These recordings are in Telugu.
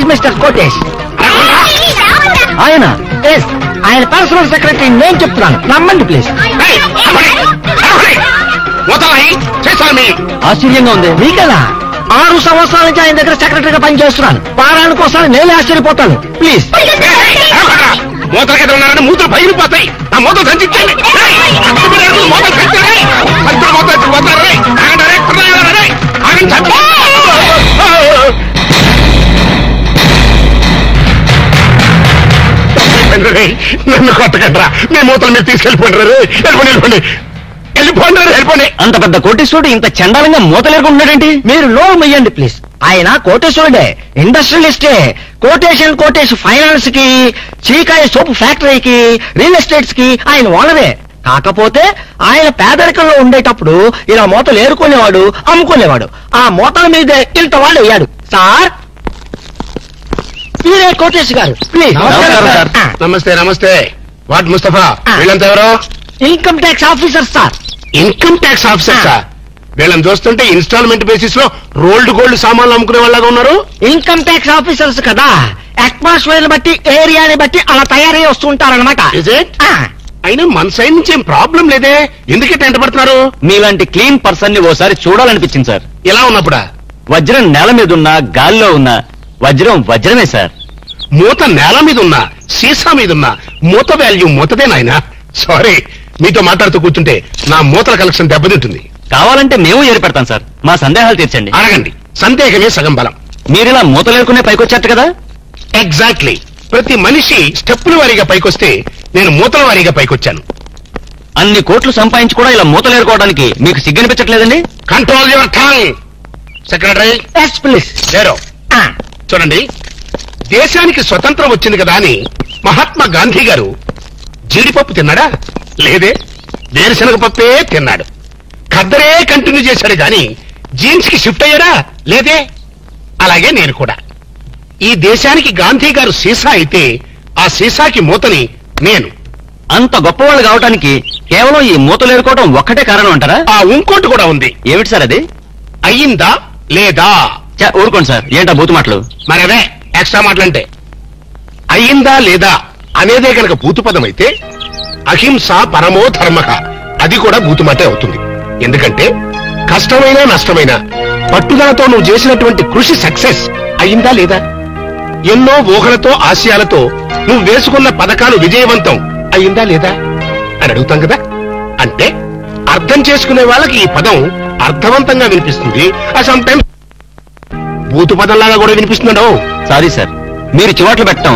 మిస్టర్ కోటేష్ ఆయన ఎస్ ఆయన పర్సనల్ సెక్రటరీ నేను చెప్తున్నాను నమ్మండి ప్లీజ్ ఆశ్చర్యంగా ఉంది మీకలా ఆరు సంవత్సరాల నుంచి ఆయన దగ్గర సెక్రటరీగా పనిచేస్తున్నాను వారానికి ఒకసారి నేనే ఆశ్చర్యపోతాను ప్లీజ్ మూతల కింద ఉన్నారని మూతలు పగిలిపోతాయి ఆ మూతలు సంచించండి మూతలు సంచాలి సంచులు మూతలు ఎత్తుకుపోతారు రేయ్. ఆగండి రేయ్, కుర్రాళ్ళు రేయ్. ఆగండి సంచి. తప్పైపోయింది రేయ్. నన్ను కొట్టకండ్రా మీ మూతలు మీరు తీసుకెళ్ళిపోండి రే వెళ్ళిపోండి వెళ్ళిపోండి వెళ్ళిపోండి రే, వెళ్ళిపోండి అంత పెద్ద కోటేశ్వరుడు ఇంత చండాలంగా మూతలేరుకుంటున్నాడేంటి మీరు లోన్ ఇయ్యండి ప్లీజ్ ఆయన కోటేశ్వరుడే ఇండస్ట్రియలిస్టే కోటేషన్ కోటేష్ ఫైనాన్స్ కి చీకాయ సోపు ఫ్యాక్టరీకి రియల్ ఎస్టేట్స్ కి ఆయన ఓనరే కాకపోతే ఆయన పేదరికంలో ఉండేటప్పుడు ఇలా మూతలు ఏరుకునేవాడు అమ్ముకునేవాడు ఆ మూతల మీద ఇంత వాళ్ళు అయ్యాడు సార్ మీరే కోటేష్ గారు ప్లీజ్ నమస్కారం సార్ నమస్తే నమస్తే వాట్ ముస్తఫా ఆ. వీళ్ళంతా ఎవరో income tax officer sir income tax officer sir వీళ్ళని చూస్తుంటే ఇన్స్టాల్మెంట్ బేసిస్ లో రోల్డ్ గోల్డ్ సామాన్లు అమ్ముకునే వాళ్ళగా ఉన్నారు ఇన్కమ్ ట్యాక్స్ ఆఫీసర్స్ కదా అట్మాస్ఫియర్ బట్టి ఏరియాని బట్టి అలా తయారై వస్తుంటారనమాట Is it? అయినా మన సైడ్ నుంచి ఏం ప్రాబ్లం లేదే ఎందుకే టెంట పడుతున్నారు మీలాంటి క్లీన్ పర్సన్ ని ఓసారి చూడాలనిపించింది సార్ ఇలా ఉన్నప్పుడా వజ్రం నేల మీద ఉన్నా గాల్లో ఉన్నా వజ్రం వజ్రమే సార్ మూత నేల మీద ఉన్నా సీసా మీద ఉన్నా మూత వాల్యూ మూతదే నాయనా సారీ మీతో మాట్లాడుతూ కూర్చుంటే నా మూతల కలెక్షన్ దెబ్బతింటుంది కావాలంటే మేము ఏరి పెడతాం సార్ మా సందేహాలు తీర్చండి అడగండి సందేహమే సగం బలం మీరిలా మూతలేరుకునే పైకొచ్చారు కదా ఎగ్జాక్ట్లీ ప్రతి మనిషి స్టెప్పుల వారీగా పైకొస్తే నేను మూతల వారీగా పైకొచ్చాను అన్ని కోట్లు సంపాదించి కూడా ఇలా మూతలేరుకోవడానికి మీకు సిగ్గనిపించట్లేదండి control your tongue secretary yes please లేరో చూడండి దేశానికి స్వతంత్రం వచ్చింది కదా అని మహాత్మా గాంధీ గారు జీడిపప్పు తిన్నాడా లేదే వేరుశనగ పప్పే తిన్నాడు ఖద్దరే కంటిన్యూ చేశాడు గాని జీన్స్ కి షిఫ్ట్ అయ్యాడా లేదే అలాగే నేను కూడా ఈ దేశానికి గాంధీ గారు సీసా అయితే ఆ సీసాకి మూతని నేను అంత గొప్పవాళ్ళు కావటానికి కేవలం ఈ మూతలేరుకోవడం ఒక్కటే కారణం అంటారా ఆ ఇంకోటి కూడా ఉంది ఏమిటి సార్ అది అయ్యిందా లేదా ఛ, ఊరుకోండి సార్ ఏంటా బూతు మాటలు మరవే ఎక్స్ట్రా మాటలంటే అయ్యిందా లేదా అనేదే కనుక భూతుపదం అయితే అహింస పరమో ధర్మక అది కూడా భూతుమాటే అవుతుంది ఎందుకంటే కష్టమైనా నష్టమైనా పట్టుదలతో నువ్వు చేసినటువంటి కృషి సక్సెస్ అయ్యిందా లేదా ఎన్నో ఊహలతో ఆశయాలతో నువ్వు వేసుకున్న పథకాలు విజయవంతం అయ్యిందా లేదా అని అడుగుతాం కదా అంటే అర్థం చేసుకునే వాళ్ళకి ఈ పదం అర్థవంతంగా వినిపిస్తుంది సమ్ టైమ్స్ బూతు పదంలాగా కూడా వినిపిస్తున్నాడు సారీ సార్ మీరు చివాట్లు పెట్టడం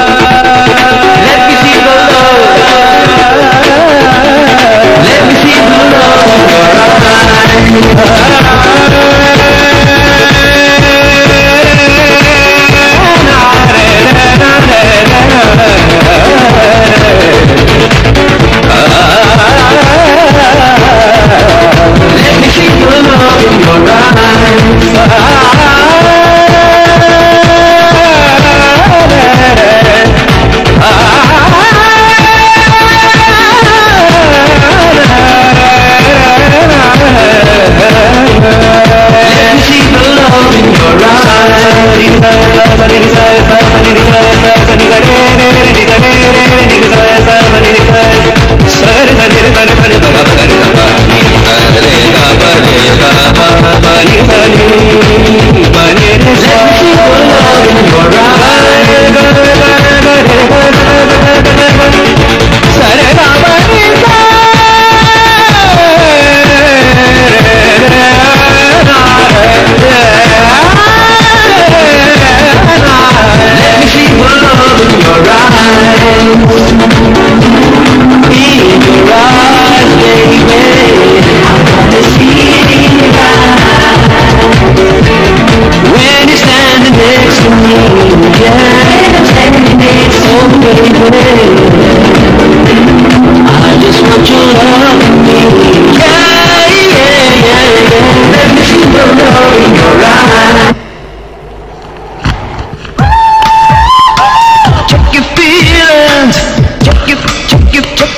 Let me see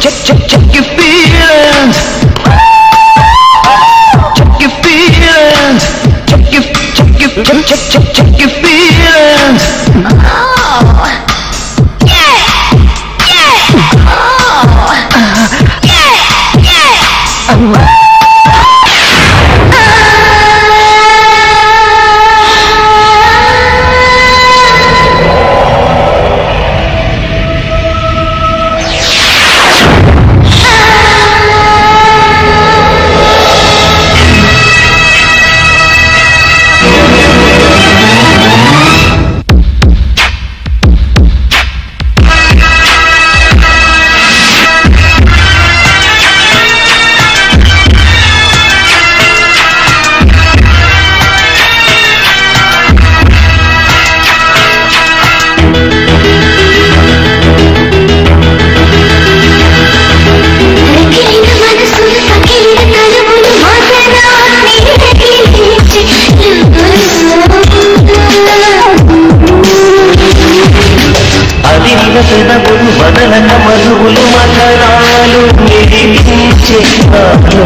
check, check, check your feelings. Check your feelings. Check your, check your, check, check, check, check your feelings. రగిలిన మనసులు పగిలిన తలుపులు మాటనా నీడకిలిచి అదిరిన పెదవులు వదలన మధువులు మధురాలు నిలిపించే నాలో.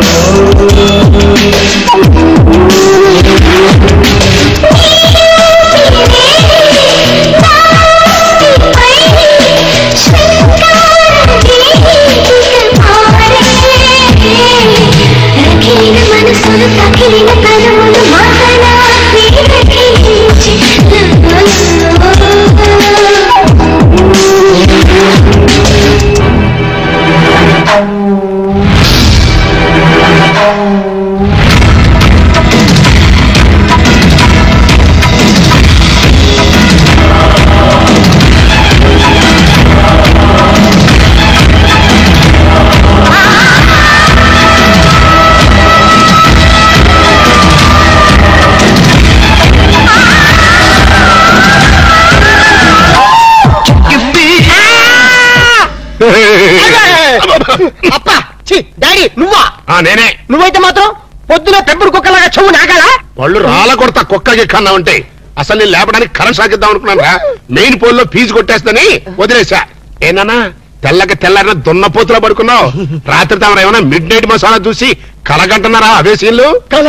రగిలిన మనసులు పగిలిన తలుపులు మాటనా నీడకిలిచి అప్పా ఛీ, డాడీ నువ్వా ఆ నేనే నువ్వైతే మాత్రం పొద్దున పెంపుడు కుక్కలాగా చెవు నాగాలా పళ్ళు రాళ్ళ కొడతా కుక్కకి కన్నా ఉంటే అసలు నేను లేపడానికి కరెంట్ సాగిద్దాం అనుకున్నాను రా మెయిన్ పోల్ లో ఫీజు కొట్టేస్తని వదిలేసా ఏనానా తెల్లకి తెల్లారిన దున్నపోతులో పడుకున్నావు రాత్రి తమరు ఏమైనా మిడ్ నైట్ మసాలా చూసి కలగంటున్నారా అవే సీన్లు కళ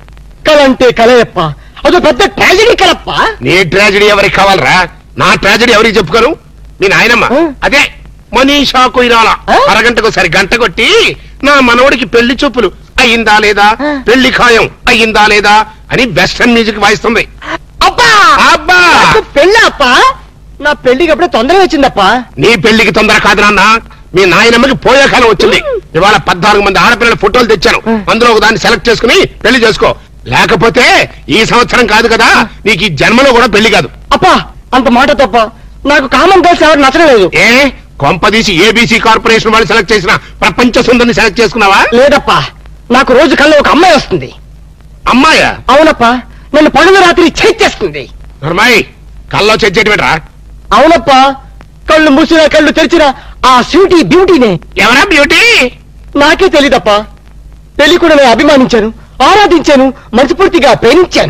కళ అంటే కలయప్ప అదో పెద్ద ట్రాజడీ కలప్ప నీ ట్రాజడీ ఎవరికి కావాలరా నా ట్రాజడీ ఎవరికి చెప్పుకోను మీ నాయనమ్మ ఆ? అదే మనీషా కొయిరాల ఆ? అరగంటకు సరి గంట కొట్టి నా మనవడికి పెళ్లి చూపులు అయ్యిందా లేదా ఆ. పెళ్లి ఖాయం అయ్యిందా లేదా అని వెస్టర్న్ మ్యూజిక్ వాయిస్తుంది అబ్బా అబ్బా నాకు పెళ్ళి అప్ప నా పెళ్లికి అప్పుడే తొందరగా వచ్చిందప్పా నీ పెళ్లికి తొందర కాదు నాన్న మీ నాయనమ్మకి పోయే కాలం వచ్చింది ఇవాళ పద్నాలుగు మంది ఆడపిల్లల ఫోటోలు తెచ్చాను అందులో ఒక దాన్ని సెలెక్ట్ చేసుకుని పెళ్లి చేసుకో లేకపోతే ఈ సంవత్సరం కాదు కదా నీకు ఈ జన్మలో కూడా పెళ్లి కాదు అప్పా అంత మాట తప్ప నాకు కామన్ గర్ల్స్ ఎవరు నచ్చడం లేదు ఏ కొంపదీసి ఏబీసీ కార్పొరేషన్ వాళ్ళు సెలెక్ట్ చేసిన ప్రపంచ సుందరిని సెలెక్ట్ చేసుకున్నావా లేదప్పా నాకు రోజు కల్లో ఒక అమ్మాయి వస్తుంది అమ్మాయా అవునప్పా నన్ను పగలు రాత్రి చేస్తుంది నర్మాయి కల్లో చెచ్చేటివిట్రా అవునప్పా కళ్ళు మూసినా కళ్ళు తెరిచినా ఆ స్వీటీ బ్యూటీనే ఎవరా బ్యూటీ నాకే తెలీదప్పా పెళ్లి కూడా నేను అభిమానించాను ఆరాధించాను మనస్ఫూర్తిగా ప్రేమించాను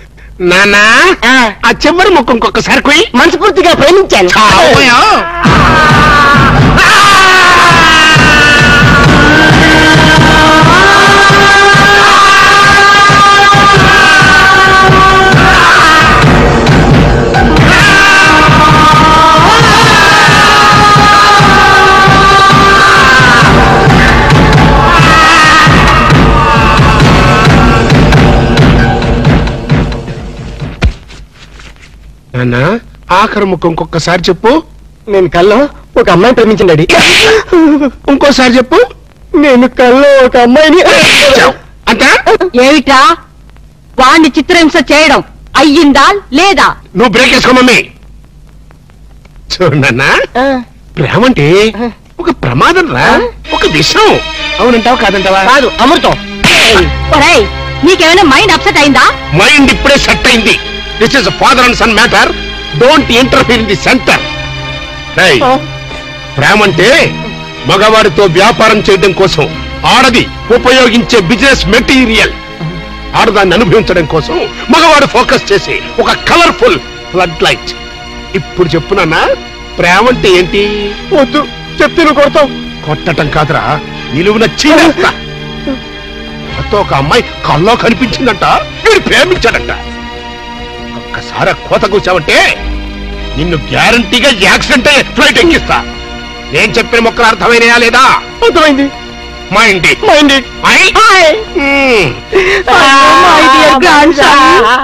నానా ఆ. ఆ చివరి ముక్కు ఇంకొకసారి కొయ్యి మనస్ఫూర్తిగా ప్రేమించాను చావోయా? నాన్నా ఆఖరి ముక్కు ఇంకొకసారి చెప్పు నేను కల్లో ఒక అమ్మాయిని ప్రేమించండి ఇంకోసారి చెప్పు నేను కల్లో ఒక అమ్మాయిని అంతా ఏమిట్రా వాణ్ణి చిత్రహింస చేయడం అయ్యిందా లేదా నువ్వు బ్రేక్ వేసుకో మమ్మీ చూడన్నా ఆ, ప్రేమ అంటే ఒక ప్రమాదం రా ఒక విషయం అవునంటావా కాదంటావా కాదు అమృతం ఒరేయ్ నీకేమైనా మైండ్ అప్సెట్ అయిందా మైండ్ ఇప్పుడే సెట్ అయింది this is father and son matter don't interfere in the centre ప్రేమ అంటే మగవాడితో వ్యాపారం చేయడం కోసం ఆడది ఉపయోగించే బిజినెస్ మెటీరియల్ ఆడదాన్ని అనుభవించడం కోసం మగవాడు ఫోకస్ చేసి ఒక కలర్ఫుల్ ఫ్లడ్ లైట్ ఇప్పుడు చెప్పునన్నా ప్రేమ అంటే ఏంటి వద్దు చెప్తే నువ్వు కొడతావు కొట్టటం కాదురా నిలువున చీనేస్తా కొత్త ఒక అమ్మాయి కల్లో కనిపించిందంట వీడు ప్రేమించాడంట ఒక్కసారి ఆ కోత కూర్చావంటే నిన్ను గ్యారంటీగా యాక్సిడెంట్ అయ్యే ఫ్లైట్ ఎక్కిస్తా నేను చెప్పిన మొక్కలు అర్థమైనయా లేదా అర్థమైంది మా ఇంటి మా ఇంటి ఐ? మ్మ్. my dear grandson.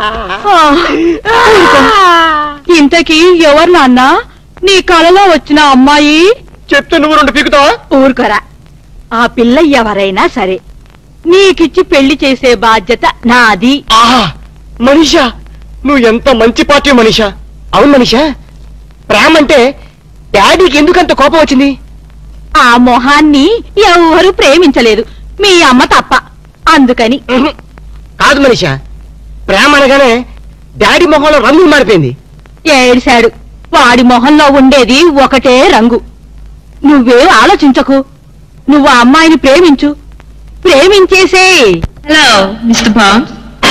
ఇంతకీ ఎవరు నాన్న నీ కలలో వచ్చిన అమ్మాయి చెప్తే నువ్వు రెండు పీకుతావా ఊరుకోరా ఆ పిల్ల ఎవరైనా సరే నీకిచ్చి పెళ్లి చేసే బాధ్యత నాది ఆహా మనీషా నువ్వు ఎంత మంచి పార్టీ మనీషా అవును మనీషా ప్రేమ అంటే డాడీకి ఎందుకంత కోపం వచ్చింది ఆ మొహాన్ని ఎవరు ప్రేమించలేదు మీ అమ్మ తప్ప అందుకని ఉహు. కాదు మనీషా ప్రేమ అనగానే డాడీ మొహంలో రంగు మారిపోయింది ఏడిశాడు వాడి మొహంలో ఉండేది ఒకటే రంగు నువ్వేం ఆలోచించకు నువ్వు ఆ అమ్మాయిని ప్రేమించు ప్రేమించేసే Hello, Mr. Bond.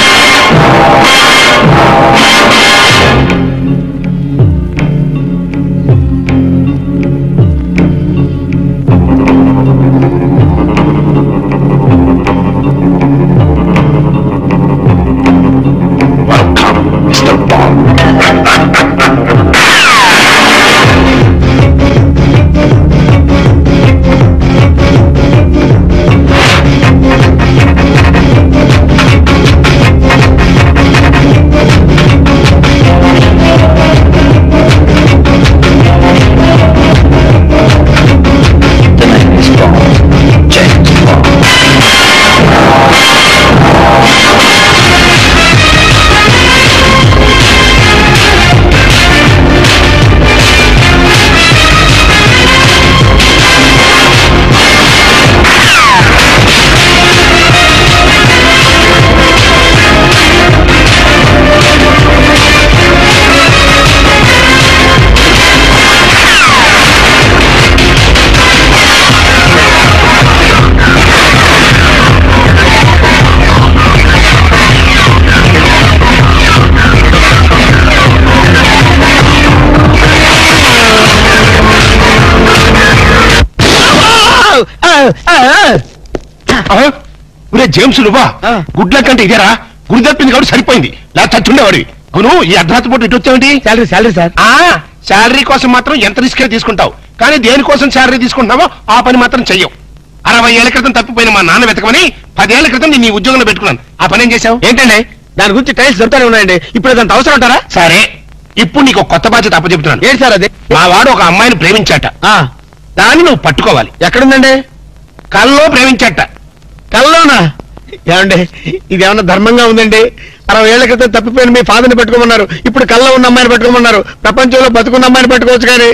ఆ? ఒరే జేమ్స్ నువ్వా ఆ. గుడ్ల కంటే ఇదేరా గుడి తప్పింది కాబట్టి సరిపోయింది లేదా చచ్చుండేవాడి అవును ఈ అర్ధరాత్రి పూట ఇటు వచ్చావేంటి శాలరీ శాలరీ సార్ ఆ శాలరీ కోసం మాత్రం ఎంత రిస్క్ తీసుకుంటావు కానీ దేనికోసం శాలరీ తీసుకుంటున్నావో ఆ పని మాత్రం చెయ్యవు అరవై ఏళ్ల క్రితం తప్పిపోయిన మా నాన్న వెతకమని పదేళ్ల క్రితం నేను ఈ ఉద్యోగంలో పెట్టుకున్నాను ఆ పని ఏం చేశావు ఏంటండి దాని గురించి టైల్స్ దొరుకుతానే ఉన్నాయండి ఇప్పుడు అదంత అవసరం అంటారా సరే ఇప్పుడు నీకు ఒక కొత్త బాధ్యత అప్పచెప్తున్నాను ఏంటి సార్ అది మా వాడు ఒక అమ్మాయిని ప్రేమించాట ఆ, దాన్ని నువ్వు పట్టుకోవాలి ఎక్కడుందండి కల్లో ప్రేమించాట కల్లోనా ఏమండి ఇది ఏమన్నా ధర్మంగా ఉందండి అరవై ఏళ్ల క్రితం తప్పిపోయిన మీ ఫాదర్ని పెట్టుకోమన్నారు ఇప్పుడు కల్లో ఉన్న అమ్మాయిని పెట్టుకోమన్నారు ప్రపంచంలో బతుకున్న అమ్మాయిని పెట్టుకోవచ్చు కానీ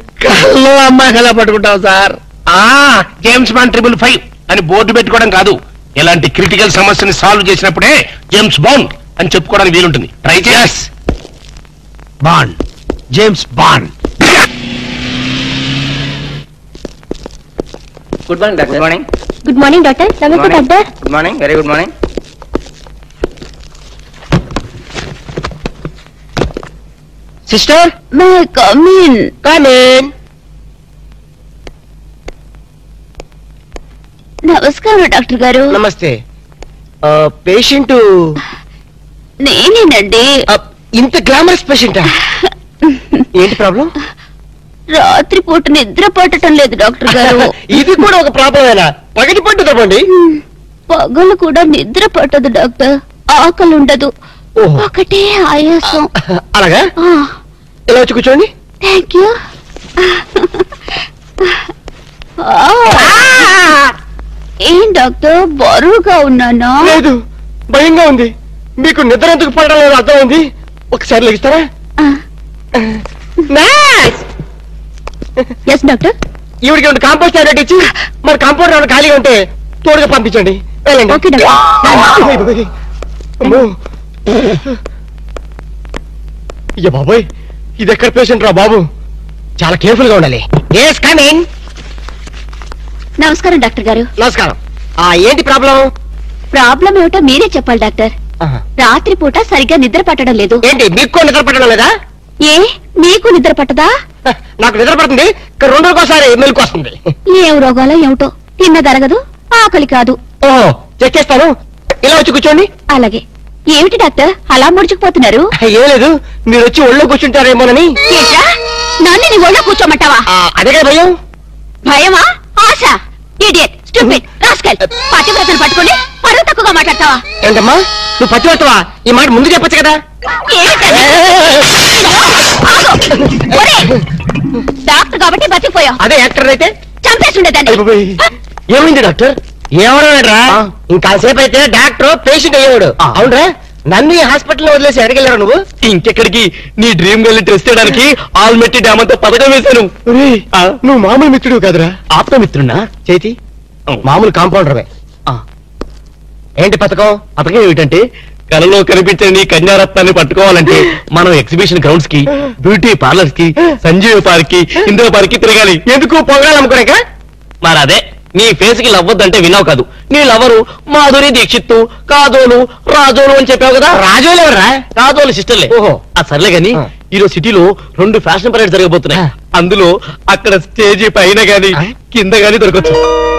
కల్లో అమ్మాయిని ఎలా పట్టుకుంటావు సార్ ఆ జేమ్స్ బాండ్ ట్రిపుల్ ఫైవ్ అని బోర్డు పెట్టుకోవడం కాదు ఇలాంటి క్రిటికల్ సమస్యని సాల్వ్ చేసినప్పుడే జేమ్స్ బాండ్ అని చెప్పుకోవడానికి వీలుంటుంది ట్రై చేయాస్ Bond James Bond good morning doctor good morning good morning doctor నమస్తే doctor good morning very good morning sister may come in come in నమస్కారం డాక్టర్ గారు నమస్తే పేషెంట్ నేనేనండి ఇంత గ్లామరస్ పేషెంటా ఏంటి ప్రాబ్లం రాత్రి పూట నిద్ర పట్టడం లేదు డాక్టర్ గారు ఇది కూడా ఒక ప్రాబ్లమేనా పగటి పట్టు తప్పండి పగలు కూడా నిద్ర పట్టదు డాక్టర్ ఆకలి ఉండదు ఓహో. ఒకటే ఆయాసం అలాగా ఇలా వచ్చి కూర్చోండి థ్యాంక్ యూ ఏం డాక్టర్ బరువుగా ఉన్నానా లేదు భయంగా ఉంది మీకు నిద్ర ఎందుకు పడడం లేదు అర్థమైంది ఒకసారి లెగిస్తారా ఎస్ డాక్టర్ ఈవిడికి రెండు కాంపోస్ట్ టాబ్లెట్ ఇచ్చి మరి కాంపౌండ్ ఏమైనా ఖాళీగా ఉంటే తోడుగా పంపించండి వెళ్ళండి ఓకే డాక్టర్ అమ్మో. అయ్య బాబోయ్ ఇది ఎక్కడ పేషెంట్ రా బాబు చాలా కేర్ఫుల్ గా ఉండాలి ఎస్ కమింగ్ నమస్కారం డాక్టర్ గారు నమస్కారం ఆ ఏంటి ప్రాబ్లం ప్రాబ్లం ఏమిటో మీరే చెప్పాలి డాక్టర్ రాత్రి పూట సరిగ్గా నిద్ర పట్టడం లేదు ఏంటి మీకు కూడా నిద్ర పట్టడం లేదా ఏ నీకు నిద్ర పట్టదా నాకు నిద్ర పడుతుంది ఇక్కడ రెండు రోజుకోసారి మెలకు వస్తుంది ఏం రోగాలో ఏమిటో తిన్న దరగదు ఆకలి కాదు ఓహో చెక్ చేస్తాను ఇలా వచ్చి కూర్చోండి అలాగే ఏమిటి డాక్టర్ అలా ముడుచుకుపోతున్నారు ఏం లేదు మీరు వచ్చి ఒళ్ళో కూర్చుంటారేమోనని ఏంట్రా నన్ను నీ ఒళ్ళో కూర్చోమంటావా ఆ, అదే కదా భయం భయమా ఆశ ఇడియట్ స్టూపిడ్ రాస్కల్ పతివ్రతలు పట్టుకొని పరువు తక్కువగా మాట్లాడతావా ఏంటమ్మా నువ్వు పచ్చివత్తవా ఈ మాట ముందు చెప్పొచ్చు కదా ఏమిటది? ఆగు! ఒరేయ్! డాక్టర్ కాబట్టి బతికిపోయావు అదే యాక్టర్ అయితే చంపేసి ఉండేదాన్ని ఏమైంది డాక్టర్ ఏమన్నాడరా ఇంకాసేపు అయితే డాక్టర్ పేషెంట్ అయ్యేవాడు అవునరా నన్ను ఈ హాస్పిటల్లో వదిలేసి ఎడగలేరా నువ్వు ఇంకెక్కడికి నీ డ్రీమ్ గర్ల్ టెస్ట్ చేయడానికి ఆల్మెట్టి డ్యామ్ అంతా పథకం వేశాను ఆ, నువ్వు మామూలు మిత్రుడు కదరా ఆప్తమిత్రున్నా చేతి మామూలు కాంపౌండర్వే ఆ. ఏంటి పథకం పథకం ఏమిటంటే కలలో కనిపించే నీ కన్యారత్నాన్ని పట్టుకోవాలంటే మనం ఎగ్జిబిషన్ గ్రౌండ్స్ కి బ్యూటీ పార్లర్స్ కి సంజీవ పార్క్ కి ఇందిరా పార్క్ కి తిరగాలి ఎందుకు పొంగాలి అమ్ముకునేక మరి అదే నీ ఫేస్ కి లవ్వద్దంటే విన్నావు కాదు నీ లవరు మాధురి దీక్షిత్తు కాదోలు రాజోలు అని చెప్పావు కదా రాజోలు ఎవరా కాదోలు సిస్టర్లే ఓహో. ఆ సర్లే గాని ఆ. ఈరోజు సిటీలో రెండు ఫ్యాషన్ పరేడ్ జరగబోతున్నాయి ఆ. అందులో అక్కడ స్టేజీ పైన గాని ఆ. కింద గాని దొరకచ్చు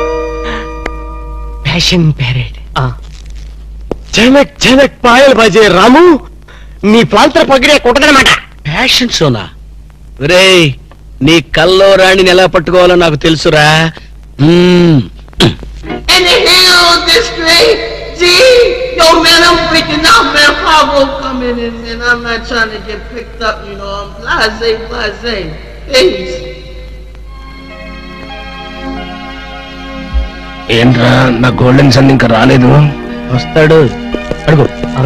ఫ్యాషన్ ప్యారేడ్ ఆ. జనక్ జనక్ పాయల్ బజే రాము నీ ప్రాంతర పగిడే కుట్టదనమాట ఫ్యాషన్ షోనా రేయ్ నీ కల్లో రాణిని ఎలా పట్టుకోవాలో నాకు తెలుసురా మ్మ్. And the hell this thing, gee, yo man, I'm freaking out, man. Pablo coming in, man. I'm not trying to get picked up, you know. I'm blase, blase. Peace. ఏంట్రా నా గోల్డెన్ సన్ ఇంకా రాలేదు వస్తాడు అడుగు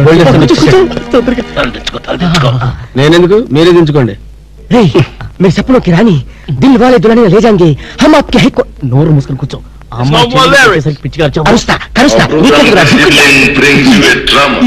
నేనెందుకు మీరే దించుకోండి రేయ్ మీరు చెప్పలోకి రాని దిల్ వాలే దులని లే జాంగే హమ్ ఆప్కే హై కో- నోరు మూసుకొని కూర్చో ఆ అమ్మాయి It's not చెయ్యి hilarious. పెట్టేసరికి పిచ్చిగా అరిచావు. కరుస్తా కరుస్తా నీకెందుకు రా Villain brings you a drama.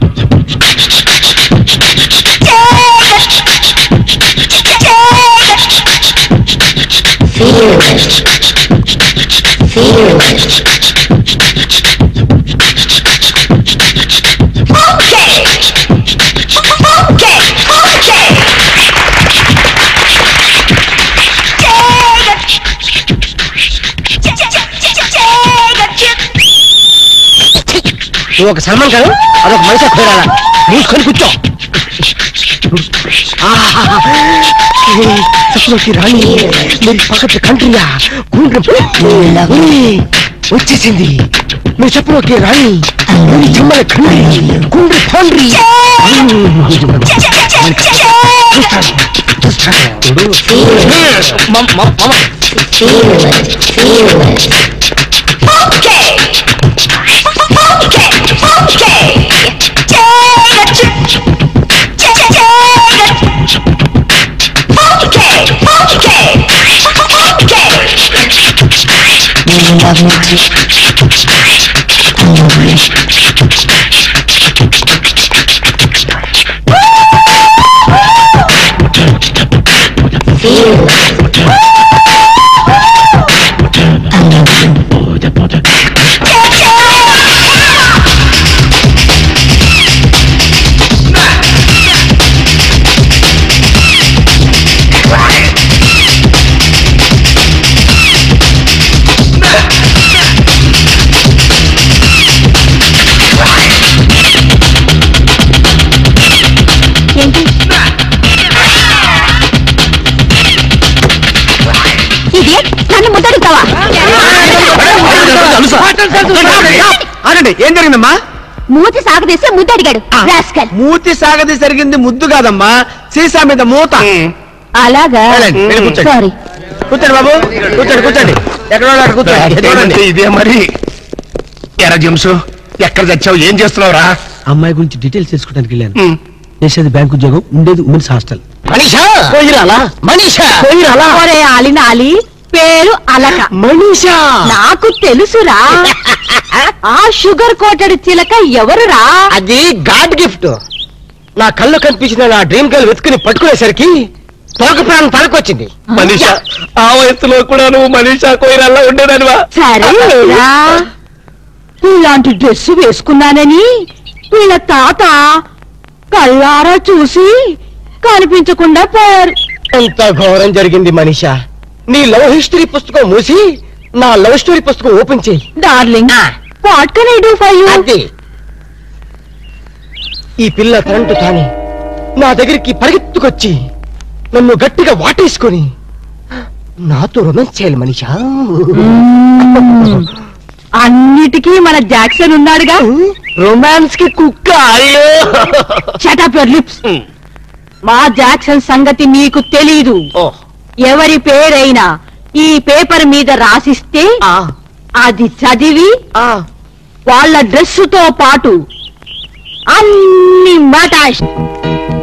నువ్వు ఒక సల్మాన్ కాదు అదొక మనిషి కోరాలా మూసుకొని కూర్చో చెప్పలోకి రాణి మీరు పక్కన కంట్రీయా గుండ్ర వచ్చేసింది మీరు చెప్పలోకి రాణి మీరు చెమ్మల కండ్రి గుండ్ర తండ్రి ఏంటి ఇది నన్ను ముద్దడుగుతావా ఆనండి ఏం జరిగిందమ్మా మూతి సాగదీసి ముద్దడిగాడు రాస్కల్ మూతి సాగది జరిగింది ముద్దు కాదమ్మా సీసా మీద మూత అలాగా వెళ్ళండి, వెళ్ళి కూర్చోండి. సారీ కూర్చోండి బాబు కూర్చోండి కూర్చోండి ఎక్కడ వాళ్ళు అక్కడ కూర్చోండి ఏంటంటే చూడండి. ఇదే మరి ఎరా జంసు ఎక్కడ చచ్చావు ఏం చేస్తున్నావురా అమ్మాయి గురించి డీటెయిల్స్ తెలుసుకోవడానికి వెళ్ళాను చేసేది బ్యాంక్ ఉద్యోగం ఉండేది ఉమెన్స్ హాస్టల్ మనీషా పోయిరాలా మనీషా పోయిరాలా ఒరే ఆలినాలి పేరు అలక మనీషా నాకు తెలుసురా ఆ షుగర్ కోటెడ్ చిలక ఎవరురా అది గాడ్ గిఫ్ట్ నా కళ్ళు కనిపించిన నా డ్రీమ్ గర్ల్ వెతుకుని పట్టుకునేసరికి తోక ప్రాణం తలకొచ్చింది మనీషా ఆ వయసులో కూడా నువ్వు మనీషా కోయిరల్లా ఉండేదానివా సరేరా ఇలాంటి డ్రెస్ వేసుకున్నానని వీళ్ళ తాత కళ్ళారా చూసి కనిపించకుండా పోయారు ఎంత ఘోరం జరిగింది మనిషా నీ లవ్ హిస్టరీ పుస్తకం మూసి నా లవ్ స్టోరీ పుస్తకం ఓపెన్ చేయి darling what can I do for you అది ఈ పిల్ల కరెంటు తాని నా దగ్గరికి పరిగెత్తుకొచ్చి నన్ను గట్టిగా వాటేసుకొని నాతో రొమాన్స్ చేయాలి మనిషా అన్నిటికీ మన జాక్సన్ ఉన్నాడుగా రొమాన్స్ కి కుక్క అయ్యో షటప్ యువర్ లిప్స్ మా జాక్సన్ సంగతి నీకు తెలీదు ఎవరి పేరైనా ఈ పేపర్ మీద రాసిస్తే అది చదివి వాళ్ళ డ్రెస్సుతో పాటు అన్ని మటాష్